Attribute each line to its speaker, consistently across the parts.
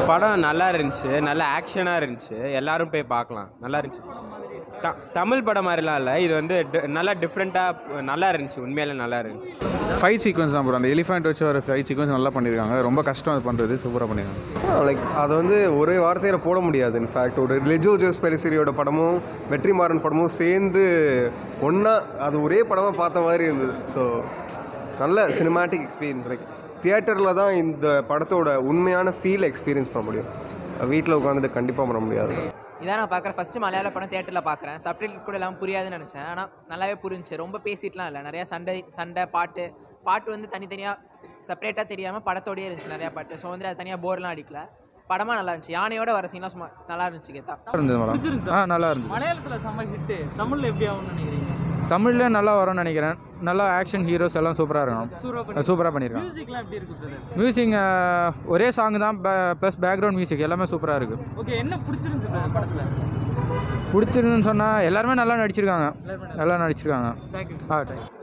Speaker 1: படம் நல்லா இருந்துச்சு நல்ல ஆக்ஷனாக இருந்துச்சு எல்லாரும் போய் பார்க்கலாம் நல்லா இருந்துச்சு த தமிழ் படம் மாதிரிலாம் இல்லை இது வந்து டி- நல்லா டிஃப்ரெண்ட்டாக நல்லா இருந்துச்சு உண்மையிலே நல்லா இருந்துச்சு
Speaker 2: ஃபைட் சீக்வன்ஸ் தான் ப்ரோ அந்த எலிஃபென்ட் வச்சு வர ஃபைட் சீக்வன்ஸ் நல்லா பண்ணியிருக்காங்க ரொம்ப கஷ்டம் அது பண்ணுறது சூப்பராக பண்ணியிருக்காங்க
Speaker 3: லைக் அதை வந்து ஒரே வார்த்தையில் போட முடியாது இன்ஃபேக்ட் ஒரு லிஜோ ஜோஸ் பெலிசிரியோட படமும் வெற்றிமாறன் படமும் சேர்ந்து ஒன்றா அது ஒரே படமாக பார்த்த மாதிரி இருந்தது ஸோ நல்ல சினிமாட்டிக் எக்ஸ்பீரியன்ஸ் லைக் தியேட்டரில் தான் இந்த படத்தோட உண்மையான ஃபீல் எக்ஸ்பீரியன்ஸ் பண்ண முடியும் வீட்டில் உட்காந்துட்டு கண்டிப்பாக பண்ண முடியாது
Speaker 4: இதான் நான் பார்க்குறேன் ஃபஸ்ட்டு மலையாள படம் தேட்டரில் பார்க்குறேன் சப்டைட்டில்ஸ் கூட எல்லாம் புரியாதுன்னு நினச்சேன் ஆனால் நல்லாவே புரிஞ்சுச்சு ரொம்ப பேசிட்டுலாம் இல்லை நிறையா சண்டை சண்டை பாட்டு பாட்டு வந்து தனித்தனியாக செப்பரேட்டாக தெரியாமல் படத்தோடயே இருந்துச்சு நிறையா பாட்டு ஸோ வந்து அது தனியாக போர்லாம் அடிக்கல படமாக நல்லா இருந்துச்சு யானையோட வர சீன்லாம் சும்மா நல்லா இருந்துச்சு கேத்தா
Speaker 2: இருந்தது மேடம் ஆ நல்லா இருந்தது
Speaker 5: மலையாளத்தில் செம்ம ஹிட்டு தமிழில் எப்படி ஆகும்னு நினைக்கிறீங்க
Speaker 2: தமிழில் நல்லா வரும்னு நினைக்கிறேன் நல்லா ஆக்ஷன் ஹீரோஸ் எல்லாம் சூப்பராக இருக்கும்
Speaker 5: சூப்பராக
Speaker 2: சூப்பராக பண்ணியிருக்காங்க
Speaker 5: மியூசிக்லாம் எப்படி இருக்கு பிரதர்
Speaker 2: மியூசிக் ஒரே சாங் தான் ப்ளஸ் பேக்ரவுண்ட் மியூசிக் எல்லாமே சூப்பராக இருக்குது
Speaker 5: ஓகே என்ன பிடிச்சிருந்துச்சு பிரதர் படத்தில்
Speaker 2: பிடிச்சிருந்துன்னு சொன்னால் எல்லாருமே நல்லா நடிச்சிருக்காங்க நல்லா நடிச்சிருக்காங்க
Speaker 5: தேங்க்யூ
Speaker 2: ஆ தேங்க்ஸ்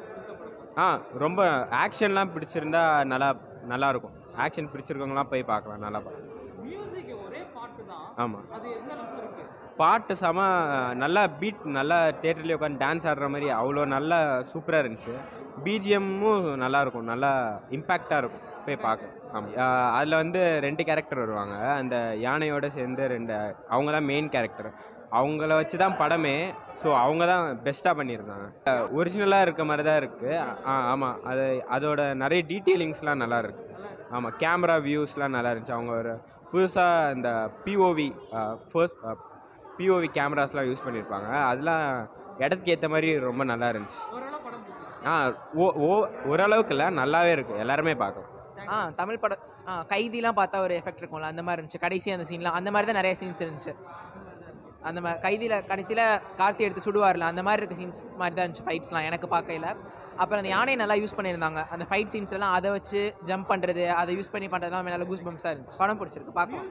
Speaker 1: ஆ ரொம்ப ஆக்ஷன்லாம் பிடிச்சிருந்தா நல்லா நல்லா இருக்கும் ஆக்ஷன் பிடிச்சிருக்கவங்களாம் போய் பார்க்கலாம் நல்லா பார்க்கலாம்
Speaker 5: மியூசிக் ஒரே பாட்டு தான்
Speaker 1: ஆமாம்
Speaker 5: அது எந்த அளவுக்கு இருக்கு
Speaker 1: பாட்டு செம நல்லா பீட் நல்லா தேட்டர்லேயே உட்காந்து டான்ஸ் ஆடுற மாதிரி அவ்வளோ நல்லா சூப்பராக இருந்துச்சு பிஜிஎம்மும் நல்லா இருக்கும் நல்லா இம்பேக்டாக இருக்கும் போய் பார்க்கலாம் ஆமாம் அதில் வந்து ரெண்டு கேரக்டர் வருவாங்க அந்த யானையோட சேர்ந்து ரெண்டு அவங்க தான் மெயின் கேரக்டர் அவங்கள வச்சு தான் படமே ஸோ அவங்க தான் பெஸ்ட்டாக பண்ணியிருந்தாங்க ஒரிஜினலாக இருக்க மாதிரி தான் இருக்குது ஆ ஆமாம் அது அதோட நிறைய டீட்டெயிலிங்ஸ்லாம் நல்லா இருக்குது ஆமாம் கேமரா வியூஸ்லாம் நல்லா இருந்துச்சு அவங்க ஒரு புதுசாக இந்த பிஓவி ஃபர்ஸ்ட் பிஓவி கேமராஸ்லாம் யூஸ் பண்ணியிருப்பாங்க அதெல்லாம் இடத்துக்கு ஏற்ற மாதிரி ரொம்ப நல்லா இருந்துச்சு
Speaker 5: ஓரளவு படம் பிடிச்சிருக்கு
Speaker 1: ஆ ஓ ஓ ஓரளவுக்கு இல்லை நல்லாவே இருக்குது எல்லாருமே பார்க்கலாம்
Speaker 4: ஆ தமிழ் படம் ஆ கைதிலாம் பார்த்தா ஒரு எஃபெக்ட் இருக்கும்ல அந்த மாதிரி இருந்துச்சு கடைசி அந்த சீன்லாம் அந்த மாதிரி தான் நிறைய சீன்ஸ் இருந்துச்சு அந்த மாதிரி கைதியில் கடைசியில் கார்த்தி எடுத்து சுடுவார்ல அந்த மாதிரி இருக்க சீன்ஸ் மாதிரி தான் இருந்துச்சு ஃபைட்ஸ்லாம் எனக்கு பார்க்கையில அப்புறம் அந்த யானையை நல்லா யூஸ் பண்ணியிருந்தாங்க அந்த ஃபைட் சீன்ஸ்லாம் அதை வச்சு ஜம்ப் பண்ணுறது அதை யூஸ் பண்ணி பண்ணுறதுலாம் நல்லா கூஸ் பம்ப்ஸாக இருந்துச்சு படம் பிடிச்சிருக்கு பார்க்கலாம்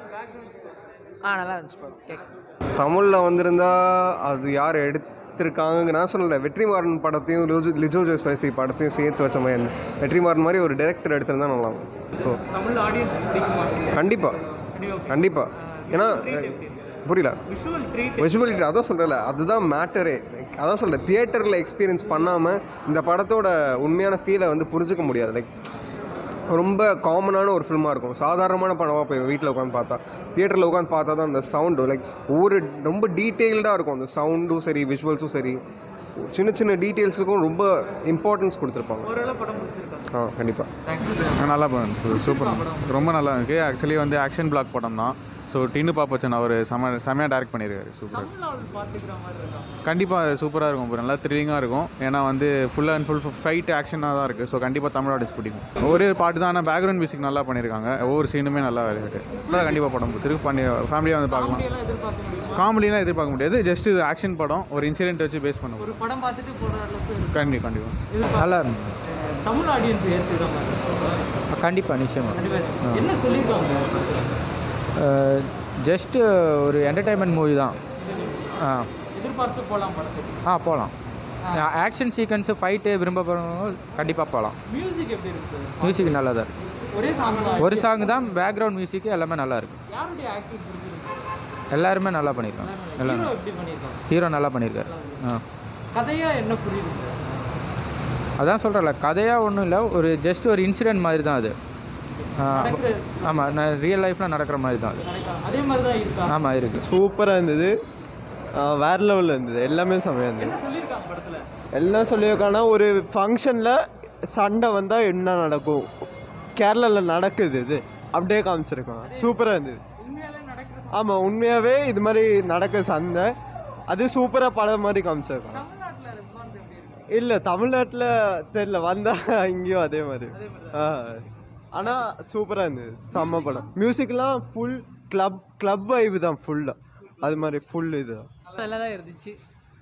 Speaker 4: ஆ நல்லா இருந்துச்சு படம் கேட்க
Speaker 3: தமிழில் வந்திருந்தா அது யார் எடுத்திருக்காங்க நான் சொல்லலை வெற்றிமாறன் படத்தையும் லிஜோ லிஜோ ஜோஸ் பெலிசிரி படத்தையும் சேர்த்து வச்ச மாதிரி இருந்தது. வெற்றிமாறன் மாதிரி ஒரு டைரக்டர் எடுத்திருந்தா நல்லா இருக்கும் ஸோ
Speaker 5: தமிழ் ஆடியன்ஸ் பிடிக்குமா
Speaker 3: கண்டிப்பாக கண்டிப்பாக ஏன்னா புரியல
Speaker 5: விஷுவல் ட்ரீட்
Speaker 3: விஷுவலிட்டி அதான் சொல்கிறல அதுதான் மேட்டரே அதான் சொல்கிறேன் தியேட்டரில் எக்ஸ்பீரியன்ஸ் பண்ணாமல் இந்த படத்தோட உண்மையான ஃபீலை வந்து புரிஞ்சுக்க முடியாது லைக் ரொம்ப காமனான ஒரு ஃபில்மாக இருக்கும் சாதாரணமான படமாக போய் வீட்டில் உட்காந்து பார்த்தா தியேட்டரில் உட்காந்து பார்த்தா தான் அந்த சவுண்டு லைக் ஒவ்வொரு ரொம்ப டீட்டெயில்டாக இருக்கும் அந்த சவுண்டும் சரி விஷுவல்ஸும் சரி சின்ன சின்ன டீட்டெயில்ஸுக்கும் ரொம்ப இம்பார்ட்டன்ஸ் கொடுத்துருப்பாங்க
Speaker 5: ஓரளவு படம் பிடிச்சிருக்கா
Speaker 3: ஆ கண்டிப்பாக
Speaker 5: தேங்க்யூ
Speaker 2: நல்லா பண்ணு சூப்பர் ரொம்ப நல்லா இருக்கு ஆக்சுவலி வந்து ஆக்ஷன் பிளாக் படம் தான் ஸோ டின்னு பாப்பச்சன் அவர் செம செமையாக டைரக்ட் பண்ணியிருக்காரு சூப்பர்
Speaker 5: தமிழ் ஆள் பார்த்துக்கிற மாதிரி இருக்கா
Speaker 2: கண்டிப்பாக சூப்பராக இருக்கும் bro. நல்லா த்ரில்லிங்காக இருக்கும் ஏன்னா வந்து ஃபுல் அண்ட் ஃபுல் ஃபைட் ஆக்ஷனாக தான் இருக்குது ஸோ கண்டிப்பாக தமிழ் ஆடியன்ஸ் பிடிக்கும் ஒரே பாட்டு தான் ஆனால் பேக்ரவுண்ட் மியூசிக் நல்லா பண்ணியிருக்காங்க ஒவ்வொரு சீனுமே நல்லா இருக்குது நல்லா கண்டிப்பாக படம் திருப்பி பண்ணி ஃபேமிலியாக வந்து பார்க்கலாம்
Speaker 5: எல்லாம் எதிர்பார்க்க முடியும்
Speaker 2: காமெடிலாம் எதிர்பார்க்க முடியாது ஜஸ்ட் இது ஆக்ஷன் படம் ஒரு இன்சிடென்ட் வச்சு பேஸ் பண்ண
Speaker 5: ஒரு படம் பார்த்துட்டு போகிற அளவுக்கு இருக்கு.
Speaker 2: கண்டி கண்டிப்பாக
Speaker 5: எதிர்பார்க்க
Speaker 6: நல்லா இருந்தது
Speaker 5: தமிழ் ஆடியன்ஸ் ஏற்றுக்கிற மாதிரி
Speaker 6: கண்டிப்பாக நிச்சயமாக
Speaker 5: கண்டிப்பா. என்ன சொல்லியிருக்காங்க
Speaker 6: ஜஸ்ட்டு ஒரு என்டர்டைன்மெண்ட் மூவி தான் ஆ
Speaker 5: எதிர்பார்த்து போகலாம் படத்துக்கு
Speaker 6: ஆ போகலாம் ஆக்ஷன் சீக்வன்ஸு ஃபைட்டு விரும்ப போகிறவங்க கண்டிப்பாக போகலாம்
Speaker 5: மியூசிக் எப்படி இருக்கு
Speaker 6: மியூசிக் நல்லா தான் இருக்கு
Speaker 5: ஒரே சாங் தான்
Speaker 6: ஒரு சாங் தான் பேக்ரவுண்ட் மியூசிக் எல்லாமே நல்லா இருக்கு
Speaker 5: யாருடைய ஆக்டிங் பிடிச்சிருக்கு
Speaker 6: எல்லாருமே நல்லா பண்ணியிருக்காங்க எல்லாம்
Speaker 5: ஹீரோ எப்படி பண்ணியிருக்காங்க
Speaker 6: ஹீரோ நல்லா பண்ணியிருக்காரு ஆ
Speaker 5: கதையா என்ன புரியுது
Speaker 6: அதான் சொல்கிறல கதையாக ஒன்றும் இல்லை ஒரு ஜஸ்ட் ஒரு இன்சிடென்ட் மாதிரி தான் அது
Speaker 5: நடக்கிற
Speaker 6: ஆமாம் நான் ரியல் லைஃப்பில் நடக்கிற மாதிரி தான் அது
Speaker 5: நடக்கலாம் அதே மாதிரி தான் இருக்கா
Speaker 6: ஆமாம் இருக்குது
Speaker 3: சூப்பராக இருந்தது வேறு லெவலில் இருந்தது எல்லாமே செம்மையாக இருந்தது
Speaker 5: என்ன சொல்லியிருக்காங்க படத்துல
Speaker 3: எல்லாம் சொல்லியிருக்காங்கன்னா ஒரு ஃபங்க்ஷனில் சண்டை வந்தால் என்ன நடக்கும் கேரளாவில் நடக்குது இது அப்படியே காமிச்சிருக்காங்க சூப்பராக இருந்தது
Speaker 5: உண்மையாலே நடக்கிற
Speaker 3: ஆமாம் உண்மையாகவே இது மாதிரி நடக்க சண்டை அது சூப்பராக படம் மாதிரி காமிச்சிருக்காங்க
Speaker 5: தமிழ்நாட்டுல ரெஸ்பான்ஸ் எப்படி இருக்கு
Speaker 3: இல்லை தமிழ்நாட்டில் தெரில வந்தால் இங்கேயும் அதே மாதிரி ஆ ஆனால் சூப்பராக இருந்தது செம்ம படம் மியூசிக்லாம் ஃபுல் கிளப் கிளப் வைவு தான் ஃபுல்லாக அது மாதிரி ஃபுல் இது
Speaker 7: நல்லா தான் இருந்துச்சு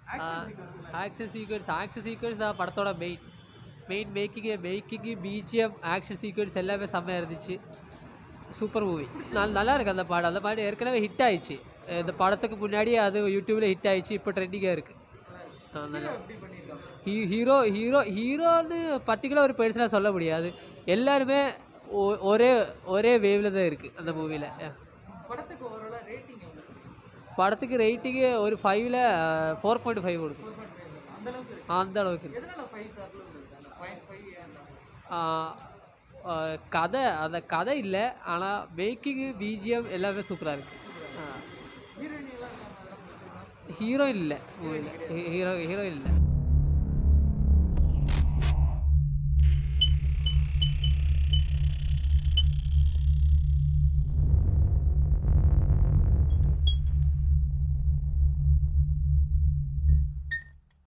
Speaker 7: ஆக்ஷன் சீக்வன்ஸ் ஆக்ஷன் சீக்வன்ஸ் தான் படத்தோட மெயின் மெயின் மேக்கிங்கு மேக்கிங்கு பிஜிஎம் ஆக்ஷன் சீக்வன்ஸ் எல்லாமே செம்மையாக இருந்துச்சு சூப்பர் மூவி நல்லா நல்லா இருக்கு அந்த பாடம் அந்த பாடம் ஏற்கனவே ஹிட் ஆயிடுச்சு இந்த படத்துக்கு முன்னாடியே அது யூடியூப்பில் ஹிட் ஆயிடுச்சு இப்போ ட்ரெண்டிங்காக இருக்குது ஹீரோ ஹீரோ ஹீரோன்னு பர்டிகுலர் ஒரு பெருசாக சொல்ல முடியாது எல்லாருமே ஒ- ஒரே ஒரே வேவில் தான் இருக்குது அந்த மூவியில்
Speaker 5: படத்துக்கு ஓவராலாக ரேட்டிங் எவ்வளோ
Speaker 7: படத்துக்கு ரேட்டிங்கு ஒரு ஃபைவ்ல ஃபோர் பாயிண்ட் ஃபைவ் கொடுக்கும்
Speaker 5: அந்த அளவுக்கு இருக்கு
Speaker 7: அந்த அளவுக்கு இருக்கு.
Speaker 5: எதனால ஃபைவ் தரல அந்த பாயிண்ட் ஃபைவ்
Speaker 7: ஆ, ஆ, கதை அந்த கதை இல்லை ஆனால் மேக்கிங்கு பிஜிஎம் எல்லாமே சூப்பராக இருக்குது
Speaker 5: ஹீரோயின் எல்லாம்
Speaker 7: ஹீரோ இல்லை மூவியில் ஹீரோ ஹீரோ இல்லை